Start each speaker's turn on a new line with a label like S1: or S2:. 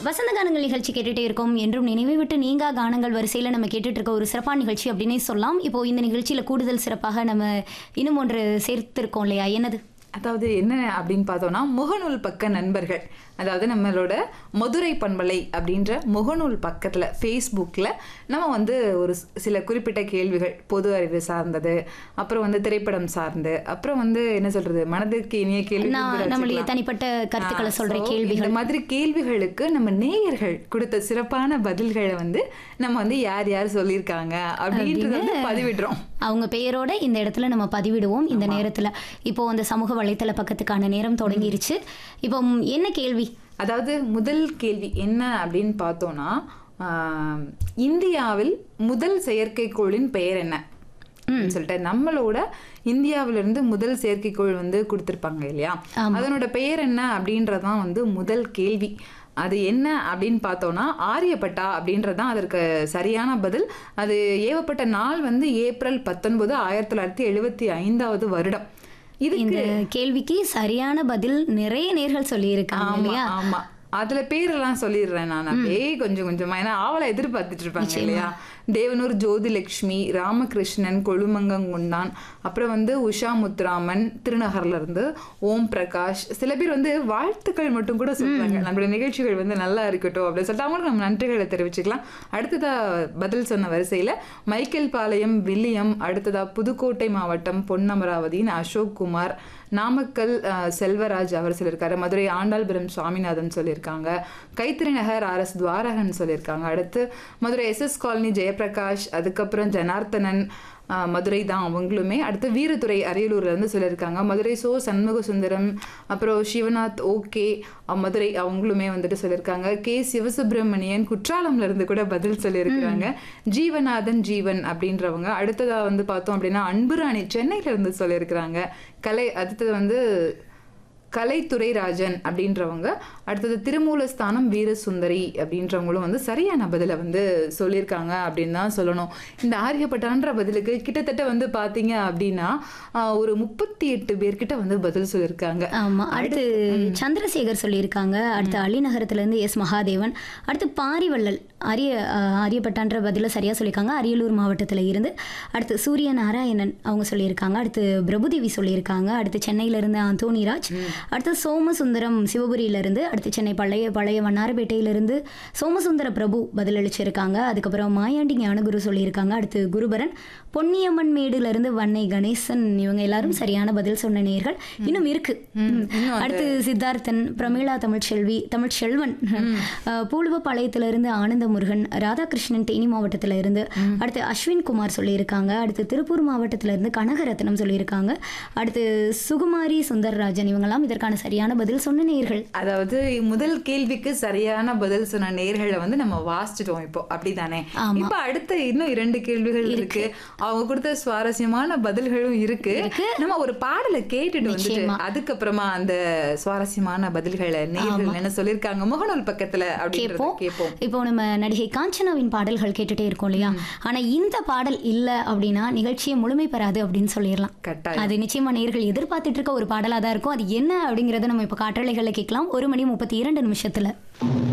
S1: வசந்த கானங்கள் நிகழ்ச்சி கேட்டுட்டே இருக்கோம் என்றும் நினைவை விட்டு நீங்கா கானங்கள் வரிசையில் நம்ம கேட்டுட்டு இருக்க ஒரு சிறப்பான நிகழ்ச்சி அப்படின்னே சொல்லலாம் இப்போ இந்த நிகழ்ச்சியில் கூடுதல் சிறப்பாக நம்ம இன்னும் ஒன்று சேர்த்திருக்கோம் இல்லையா என்னது
S2: அதாவது என்ன அப்படின்னு பார்த்தோம்னா முகநூல் பக்க நண்பர்கள் அதாவது நம்மளோட மதுரை பண்பலை அப்படின்ற முகநூல் பக்கத்தில் ஃபேஸ்புக்கில் நம்ம வந்து ஒரு ஸ்- சில குறிப்பிட்ட கேள்விகள் பொது அறிவு சார்ந்தது அப்புறம் வந்து திரைப்படம் சார்ந்து அப்புறம் வந்து என்ன சொல்றது மனதிற்கு இனிய கேள்வி
S1: நான் நம்மளுடைய தனிப்பட்ட கருத்துக்களை சொல்ற கேள்விகள்
S2: இந்த மாதிரி கேள்விகளுக்கு நம்ம நேயர்கள் கொடுத்த சிறப்பான பதில்களை வந்து நம்ம வந்து யார் யார் சொல்லியிருக்காங்க அப்படின்றத வந்து பதிவிடுறோம்
S1: அவங்க பெயரோட இந்த இடத்துல நம்ம பதிவிடுவோம் இந்த நேரத்துல இப்போ அந்த சமூக வலைத்தள பக்கத்துக்கான நேரம் தொடங்கிருச்சு இப்போ ம், என்ன கேள்வி
S2: அதாவது முதல் கேள்வி என்ன அப்படின்னு பார்த்தோம்னா ஆஹ், இந்தியாவில் முதல் செயற்கைக்கோளின் பெயர் என்ன அப்படின்னு சொல்லிட்டு நம்மளோட இந்தியாவில இருந்து முதல் செயற்கைக்கோள் வந்து கொடுத்திருப்பாங்க இல்லையா அதனோட பெயர் என்ன அப்படின்றதான் வந்து முதல் கேள்வி அது என்ன அப்படின்னு பார்த்தோம்னா ஆரியப்பட்டா அப்படின்றதான் அதற்கு சரியான பதில் அது ஏவப்பட்ட நாள் வந்து ஏப்ரல் பத்தொன்பது ஆயிரத்தி தொள்ளாயிரத்தி எழுபத்தி ஐந்தாவது வருடம் இது
S1: இந்த கேள்விக்கு சரியான பதில் நிறைய நேர்கள் சொல்லியிருக்காங்க
S2: ஆமா
S1: இல்லையா
S2: ஆமா அதுல பேரெல்லாம் சொல்லிடுறேன் நான் அப்படியே கொஞ்சம் கொஞ்சமா ஏன்னா ஆவலை எதிர்பார்த்துட்டு இருப்பாங்க இல்லையா தேவனூர் ஜோதிலட்சுமி ராமகிருஷ்ணன் கொழுமங்கங்குண்டான் அப்புறம் வந்து உஷா முத்துராமன் திருநகர்ல இருந்து ஓம் பிரகாஷ் சில பேர் வந்து வாழ்த்துக்கள் மட்டும் கூட சொல்றாங்க நம்மளுடைய நிகழ்ச்சிகள் வந்து நல்லா இருக்கட்டும் அப்படின்னு சொல்லிட்டு அவங்களுக்கு நம்ம நன்றிகளை தெரிவிச்சுக்கலாம் அடுத்ததா பதில் சொன்ன வரிசையில மைக்கேல் பாளையம் வில்லியம் அடுத்ததா புதுக்கோட்டை மாவட்டம் பொன்னமராவதியின் அசோக் குமார் நாமக்கல் அஹ், செல்வராஜ் அவர் சொல்லியிருக்காரு மதுரை ஆண்டாள்புரம் சுவாமிநாதன் சொல்லியிருக்காங்க கைத்திரி நகர் ஆர் எஸ் துவாரகன் சொல்லியிருக்காங்க அடுத்து Madurai S S colony Jayaprakash அதுக்கப்புறம் ஜனார்த்தனன் அஹ், மதுரை தான் அவங்களுமே அடுத்து வீரதுரை அரியலூர்ல இருந்து சொல்லியிருக்காங்க மதுரை சோ சண்முக சுந்தரம் அப்புறம் சிவநாத் ஓகே மதுரை அவங்களுமே வந்துட்டு சொல்லியிருக்காங்க கே சிவசுப்பிரமணியன் குற்றாலம்ல இருந்து கூட பதில் சொல்லியிருக்கிறாங்க ஜீவநாதன் ஜீவன் அப்படின்றவங்க அடுத்ததா வந்து பார்த்தோம் அப்படின்னா அன்புராணி சென்னையில இருந்து சொல்லியிருக்கிறாங்க கலை அடுத்தது வந்து கலைத்துறை ராஜன் அப்படின்றவங்க அடுத்தது திருமூலஸ்தானம் வீரசுந்தரி அப்படின்றவங்களும் வந்து சரியான பதிலை வந்து சொல்லியிருக்காங்க அப்படின்னு தான் சொல்லணும் இந்த ஆரியப்பட்டான்ற பதிலுக்கு கிட்டத்தட்ட வந்து பார்த்தீங்க அப்படின்னா ஆஹ், ஒரு முப்பத்தி எட்டு பேர்கிட்ட வந்து பதில் சொல்லியிருக்காங்க
S1: ஆமா அடுத்து சந்திரசேகர் சொல்லியிருக்காங்க அடுத்து அலிநகரத்துல இருந்து எஸ் மகாதேவன் அடுத்து பாரிவள்ளல் அரிய அஹ், ஆரியப்பட்டான்ற பதில சரியா சொல்லியிருக்காங்க அரியலூர் மாவட்டத்துல இருந்து அடுத்து சூரிய நாராயணன் அவங்க சொல்லியிருக்காங்க அடுத்து பிரபுதேவி சொல்லியிருக்காங்க அடுத்து சென்னையில இருந்து அந்தோனிராஜ் அடுத்து சோமசுந்தரம் சிவபுரியில இருந்து அடுத்து சென்னை பழைய பழைய வண்ணாரப்பேட்டையில இருந்து சோமசுந்தர பிரபு பதிலளிச்சிருக்காங்க அதுக்கப்புறம் மாயாண்டி ஞானகுரு சொல்லியிருக்காங்க அடுத்து குருபரன் பொன்னியம்மன் மேடுல இருந்து வன்னை கணேசன் இவங்க எல்லாரும் சரியான பதில் சொன்ன நேர்கள் இன்னும் இருக்கு ம். அடுத்து சித்தார்த்தன் பிரமீளா தமிழ்ச்செல்வி தமிழ்ச்செல்வன் அஹ், பூலுவப்பாளையத்துல இருந்து ஆனந்த முருகன் ராதாகிருஷ்ணன் தேனி மாவட்டத்துல இருந்து அடுத்து அஸ்வின் குமார் சொல்லியிருக்காங்க அடுத்து திருப்பூர் மாவட்டத்துல இருந்து கனகரத்னம் சொல்லியிருக்காங்க அடுத்து சுகுமாரி சுந்தர்ராஜன் இவங்கெல்லாம் இதற்கான சரியான பதில் சொன்ன நேர்கள்
S2: அதாவது முதல் கேள்விக்கு சரியான பதில் சொன்ன நேர்களை வந்து நம்ம வாசிச்சிட்டோம் இப்போ அப்படிதானே இப்போ அடுத்த இன்னும் இரண்டு கேள்விகள் இருக்கு அவங்க கொடுத்த சுவாரஸ்யமான பதில்களும் இருக்கு நம்ம ஒரு பாடலை கேட்டுட்டு வந்துட்டு அதுக்கப்புறமா அந்த சுவாரஸ்யமான பதில்களை நேர்கள் என்ன சொல்லியிருக்காங்க முகநூல் பக்கத்துல அப்படின்றத கேட்போம்
S1: இப்போ நம்ம நடிகை காஞ்சனாவின் பாடல்கள் கேட்டுட்டே இருக்கோம் இல்லையா ஆனா இந்த பாடல் இல்ல அப்படின்னா நிகழ்ச்சியை முழுமை பெறாது அப்படின்னு சொல்லிடலாம்
S2: கட்டாயம்
S1: அது நிச்சயமா நேர்கள் எதிர்பார்த்துட்டு இருக்க ஒரு பாடலா தான் இருக்கும் அது என்ன அப்படிங்கறத நம்ம இப்ப காற்றலைகள்ல கேட்கலாம் ஒரு மணி முப்பத்தி இரண்டு நிமிஷத்துல